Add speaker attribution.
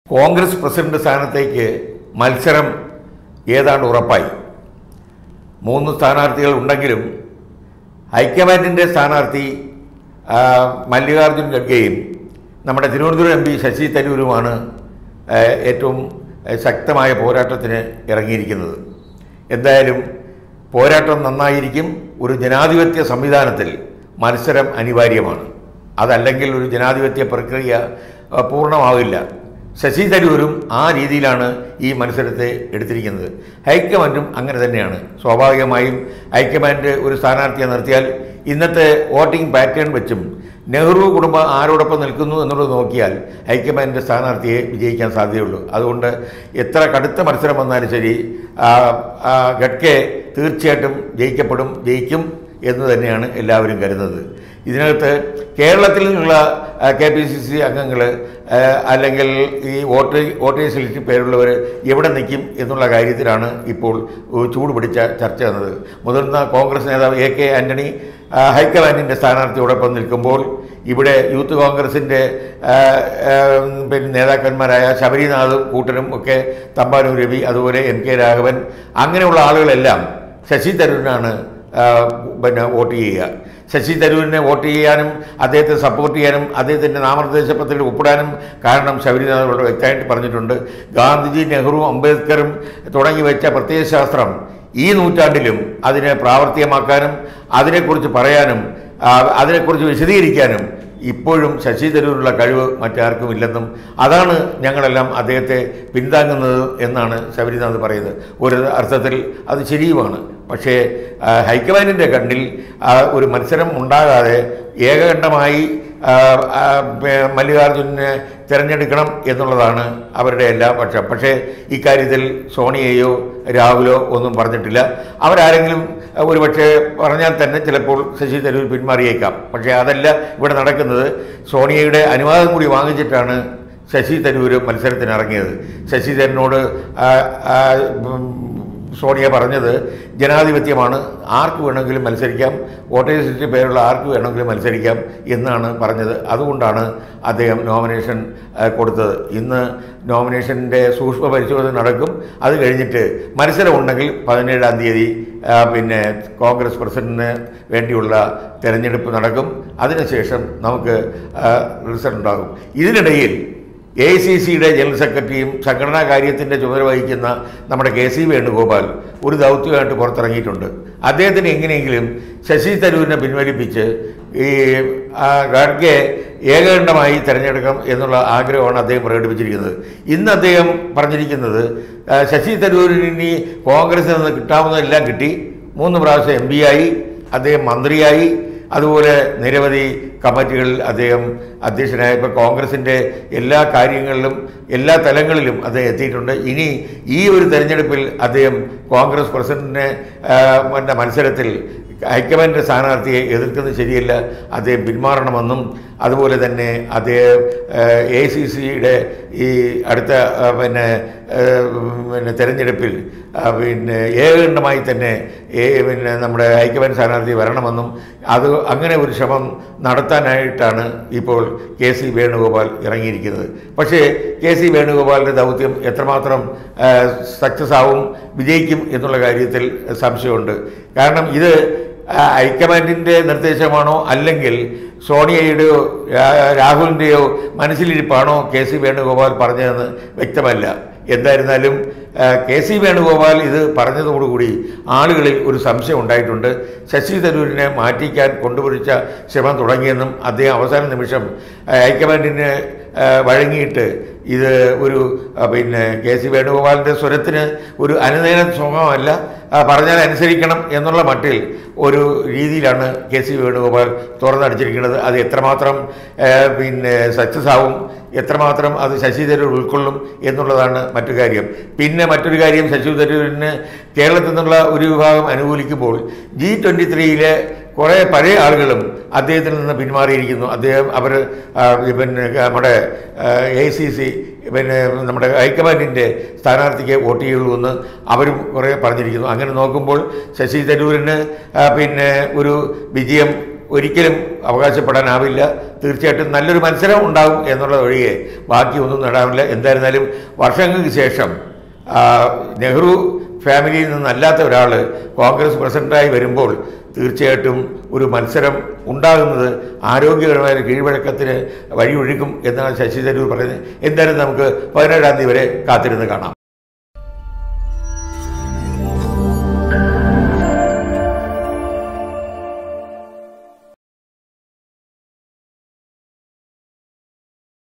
Speaker 1: Congress president സ്ഥാനത്തേക്ക് മത്സരം ഏതാണ്ട് ഉറപ്പായി മൂന്ന് സ്ഥാനാർത്ഥികൾ ഉണ്ടെങ്കിലും ഹൈക്കമാൻഡിൻ്റെ സ്ഥാനാർത്ഥി ആ, മല്ലികാർജുൻ ഖഡ്ഗെയും നമ്മുടെ തിരുവനന്തപുരം എം പി ശശി തരൂരുമാണ് ആ, ഏറ്റവും ആ, ശക്തമായ പോരാട്ടത്തിന് ഇറങ്ങിയിരിക്കുന്നത് എന്തായാലും പോരാട്ടം നന്നായിരിക്കും ഒരു ജനാധിപത്യ സംവിധാനത്തിൽ മത്സരം അനിവാര്യമാണ് അതല്ലെങ്കിൽ ഒരു ജനാധിപത്യ പ്രക്രിയ ആ, പൂർണ്ണമാവില്ല ശശി തരൂരും ആ രീതിയിലാണ് ഈ മത്സരത്തെ എടുത്തിരിക്കുന്നത് ഹൈക്കമാൻഡും അങ്ങനെ തന്നെയാണ് സ്വാഭാവികമായും ഹൈക്കമാൻഡ് ഒരു സ്ഥാനാർത്ഥിയെ നിർത്തിയാൽ ഇന്നത്തെ വോട്ടിംഗ് പാറ്റേൺ വെച്ചും നെഹ്റു കുടുംബം ആരോടൊപ്പം നിൽക്കുന്നു എന്നുള്ളത് നോക്കിയാൽ ഹൈക്കമാൻഡിൻ്റെ സ്ഥാനാർത്ഥിയെ വിജയിക്കാൻ സാധ്യതയുള്ളൂ അതുകൊണ്ട് എത്ര കടുത്ത മത്സരം വന്നാലും ശരി ആ, ആ, ഗഡ്കെ തീർച്ചയായിട്ടും ജയിക്കപ്പെടും ജയിക്കും എന്ന് തന്നെയാണ് എല്ലാവരും കരുതുന്നത് ഇതിനകത്ത് കേരളത്തിൽ നിന്നുള്ള കെ പി സി സി അംഗങ്ങൾ അല്ലെങ്കിൽ ഈ വോട്ട് വോട്ടേഴ്സ് ലിസ്റ്റിൽ പേരുള്ളവർ എവിടെ നിൽക്കും എന്നുള്ള കാര്യത്തിലാണ് ഇപ്പോൾ ഒരു ചൂട് പിടിച്ച ചർച്ച വന്നത് മുതിർന്ന കോൺഗ്രസ് നേതാവ് എ കെ ആൻ്റണി ആ, ഹൈക്കമാൻഡിൻ്റെ സ്ഥാനാർത്ഥിയോടൊപ്പം നിൽക്കുമ്പോൾ ഇവിടെ യൂത്ത് കോൺഗ്രസിൻ്റെ ആ, ആ, പിന്നെ നേതാക്കന്മാരായ ശബരിനാഥും കൂട്ടനും ഒക്കെ തമ്പാനൂർ രവി അതുപോലെ എം കെ രാഘവൻ അങ്ങനെയുള്ള ആളുകളെല്ലാം ശശി തരൂരിനാണ് ആ, പിന്നെ വോട്ട് ചെയ്യുക ശശി തരൂരിനെ വോട്ട് ചെയ്യാനും അദ്ദേഹത്തെ സപ്പോർട്ട് ചെയ്യാനും അദ്ദേഹത്തിൻ്റെ നാമനിർദ്ദേശ പത്രികയിൽ ഒപ്പിടാനും കാരണം ശബരിനാഥ് വളരെ വ്യക്തമായിട്ട് പറഞ്ഞിട്ടുണ്ട് ഗാന്ധിജി നെഹ്റു അംബേദ്കറും തുടങ്ങി വെച്ച പ്രത്യയശാസ്ത്രം ഈ നൂറ്റാണ്ടിലും അതിനെ പ്രാവർത്തികമാക്കാനും അതിനെക്കുറിച്ച് പറയാനും ആ, അതിനെക്കുറിച്ച് വിശദീകരിക്കാനും ഇപ്പോഴും ശശി തരൂരിലുള്ള കഴിവ് മറ്റാർക്കും ഇല്ലെന്നും അതാണ് ഞങ്ങളെല്ലാം അദ്ദേഹത്തെ പിന്താങ്ങുന്നത് എന്നാണ് ശബരിനാഥ് പറയുന്നത് ഒരു അർത്ഥത്തിൽ അത് ശരിയുമാണ് പക്ഷേ ആ, ഹൈക്കമാൻഡിൻ്റെ കണ്ണിൽ ആ, ഒരു മത്സരം ഉണ്ടാകാതെ ഏകകണ്ഠമായി ആ, ആ, പേ- മല്ലികാർജുനെ തിരഞ്ഞെടുക്കണം എന്നുള്ളതാണ് അവരുടെ എല്ലാ പക്ഷം പക്ഷേ ഇക്കാര്യത്തിൽ സോണിയയോ രാഹുലോ ഒന്നും പറഞ്ഞിട്ടില്ല അവരാരെങ്കിലും അഹ്, ഒരുപക്ഷെ പറഞ്ഞാൽ തന്നെ ചിലപ്പോൾ ശശി തരൂർ പിന്മാറിയേക്കാം പക്ഷേ അതല്ല ഇവിടെ നടക്കുന്നത് സോണിയയുടെ അനുവാദം കൂടി വാങ്ങിച്ചിട്ടാണ് ശശി തരൂർ മത്സരത്തിന് ഇറങ്ങിയത് ശശി തരൂരിനോട് ആ, ആ, ഉം, സോണിയ പറഞ്ഞത് ജനാധിപത്യമാണ് ആർക്ക് വേണമെങ്കിലും മത്സരിക്കാം വോട്ടേഴ്സ് ലിസ്റ്റിൽ പേരുള്ള ആർക്ക് വേണമെങ്കിലും മത്സരിക്കാം എന്നാണ് പറഞ്ഞത് അതുകൊണ്ടാണ് അദ്ദേഹം നോമിനേഷൻ ആ, കൊടുത്തത് ഇന്ന് നോമിനേഷൻ്റെ സൂക്ഷ്മ പരിശോധന നടക്കും അത് കഴിഞ്ഞിട്ട് മത്സരം ഉണ്ടെങ്കിൽ പതിനേഴാം തീയതി ആ, പിന്നെ കോൺഗ്രസ് പ്രസിഡന്റിന് വേണ്ടിയുള്ള തെരഞ്ഞെടുപ്പ് നടക്കും അതിനുശേഷം നമുക്ക് റിസൾട്ട് ഉണ്ടാകും ഇതിനിടയിൽ എ ഐ സി സിയുടെ ജനറൽ സെക്രട്ടറിയും സംഘടനാ കാര്യത്തിൻ്റെ ചുമതല വഹിക്കുന്ന നമ്മുടെ കെ സി വേണുഗോപാൽ ഒരു ദൗത്യമായിട്ട് പുറത്തിറങ്ങിയിട്ടുണ്ട് അദ്ദേഹത്തിന് എങ്ങനെയെങ്കിലും ശശി തരൂരിനെ പിൻവലിപ്പിച്ച് ഈ ആ, ഖാഡ്ഗെ ഏകകണ്ഠമായി തിരഞ്ഞെടുക്കണം എന്നുള്ള ആഗ്രഹമാണ് അദ്ദേഹം പ്രകടിപ്പിച്ചിരിക്കുന്നത് ഇന്ന് അദ്ദേഹം പറഞ്ഞിരിക്കുന്നത് ആ, ശശി തരൂരിന് ഇനി കോൺഗ്രസിൽ നിന്ന് കിട്ടാവുന്നതെല്ലാം കിട്ടി മൂന്ന് പ്രാവശ്യം എം ആയി അദ്ദേഹം മന്ത്രിയായി അതുപോലെ നിരവധി കമ്മിറ്റികളിൽ അദ്ദേഹം അധ്യക്ഷനായ ഇപ്പോൾ കോൺഗ്രസിൻ്റെ എല്ലാ കാര്യങ്ങളിലും എല്ലാ തലങ്ങളിലും അദ്ദേഹം എത്തിയിട്ടുണ്ട് ഇനി ഈ ഒരു തെരഞ്ഞെടുപ്പിൽ അദ്ദേഹം കോൺഗ്രസ് പ്രസിഡന്റിനെ ആ, പിന്നെ മത്സരത്തിൽ ഹൈക്കമാൻഡ് സ്ഥാനാർത്ഥിയെ എതിർക്കുന്നത് ശരിയല്ല അദ്ദേഹം പിന്മാറണമെന്നും അതുപോലെ തന്നെ അദ്ദേഹം എ സി സിയുടെ ഈ അടുത്ത ആ, പിന്നെ ആ, പിന്നെ തെരഞ്ഞെടുപ്പിൽ ആ, പിന്നെ ഏകകണ്ഠമായി തന്നെ ഏ പിന്നെ നമ്മുടെ ഹൈക്കമാൻഡ് സ്ഥാനാർത്ഥി വരണമെന്നും അത് അങ്ങനെ ഒരു ശ്രമം നടത്താനായിട്ടാണ് ഇപ്പോൾ കെ സി വേണുഗോപാൽ ഇറങ്ങിയിരിക്കുന്നത് പക്ഷേ കെ സി വേണുഗോപാലിൻ്റെ ദൗത്യം എത്രമാത്രം സക്സസ് ആവും വിജയിക്കും എന്നുള്ള കാര്യത്തിൽ സംശയമുണ്ട് കാരണം ഇത് ആ, ഹൈക്കമാൻഡിൻ്റെ നിർദ്ദേശമാണോ അല്ലെങ്കിൽ സോണിയയുടെയോ രാ- രാഹുലിൻ്റെയോ മനസ്സിലിരിപ്പാണോ കെ സി വേണുഗോപാൽ പറഞ്ഞതെന്ന് വ്യക്തമല്ല എന്തായിരുന്നാലും ആ, കെ സി വേണുഗോപാൽ ഇത് പറഞ്ഞതോടുകൂടി ആളുകളിൽ ഒരു സംശയം ഉണ്ടായിട്ടുണ്ട് ശശി തരൂരിനെ മാറ്റിക്കാൻ കൊണ്ടുപിടിച്ച ശ്രമം തുടങ്ങിയെന്നും അദ്ദേഹം അവസാന നിമിഷം ആ, ഹൈക്കമാൻഡിന് ആ, വഴങ്ങിയിട്ട് ഇത് ഒരു ആ, പിന്നെ കെ സി വേണുഗോപാലിൻ്റെ സ്വരത്തിന് ഒരു അനുനയന സുഖമല്ല ആ, പറഞ്ഞാൽ അനുസരിക്കണം എന്നുള്ള മട്ടിൽ ഒരു രീതിയിലാണ് കെ സി വേണുഗോപാൽ തുറന്നടിച്ചിരിക്കുന്നത് അത് എത്രമാത്രം ആ, പിന്നെ സക്സസ് ആവും എത്രമാത്രം അത് ശശി തരൂർ ഉൾക്കൊള്ളും എന്നുള്ളതാണ് മറ്റു കാര്യം പിന്നെ മറ്റൊരു കാര്യം ശശി തരൂരിന് കേരളത്തിൽ നിന്നുള്ള ഒരു വിഭാഗം അനുകൂലിക്കുമ്പോൾ ജി ട്വൻ്റി ത്രീയിലെ കുറേ പഴയ ആളുകളും അദ്ദേഹത്തിൽ നിന്ന് പിന്മാറിയിരിക്കുന്നു അദ്ദേഹം അവർ പിന്നെ നമ്മുടെ എ സി സി പിന്നെ നമ്മുടെ ഹൈക്കമാൻഡിൻ്റെ സ്ഥാനാർത്ഥിക്ക് വോട്ട് ചെയ്യുള്ളൂ എന്ന് അവരും കുറേ പറഞ്ഞിരിക്കുന്നു അങ്ങനെ നോക്കുമ്പോൾ ശശി തരൂരിന് ആ, പിന്നെ ഒരു വിജയം ഒരിക്കലും അവകാശപ്പെടാനാവില്ല തീർച്ചയായിട്ടും നല്ലൊരു മത്സരം ഉണ്ടാകും എന്നുള്ളത് ഒഴികെ ബാക്കി ഒന്നും നേടാവില്ല എന്തായിരുന്നാലും വർഷങ്ങൾക്ക് ശേഷം ആ, നെഹ്റു ഫാമിലിയിൽ നിന്നല്ലാത്ത ഒരാൾ കോൺഗ്രസ് പ്രസിഡന്റായി വരുമ്പോൾ തീർച്ചയായിട്ടും ഒരു മത്സരം ഉണ്ടാകുന്നത് ആരോഗ്യകരമായ ഒരു കീഴ്വഴക്കത്തിന് വഴിയൊഴുക്കും എന്നാണ് ശശി തരൂർ പറയുന്നത് എന്തായാലും നമുക്ക് പതിനേഴാം തീയതി വരെ കാത്തിരുന്ന് കാണാം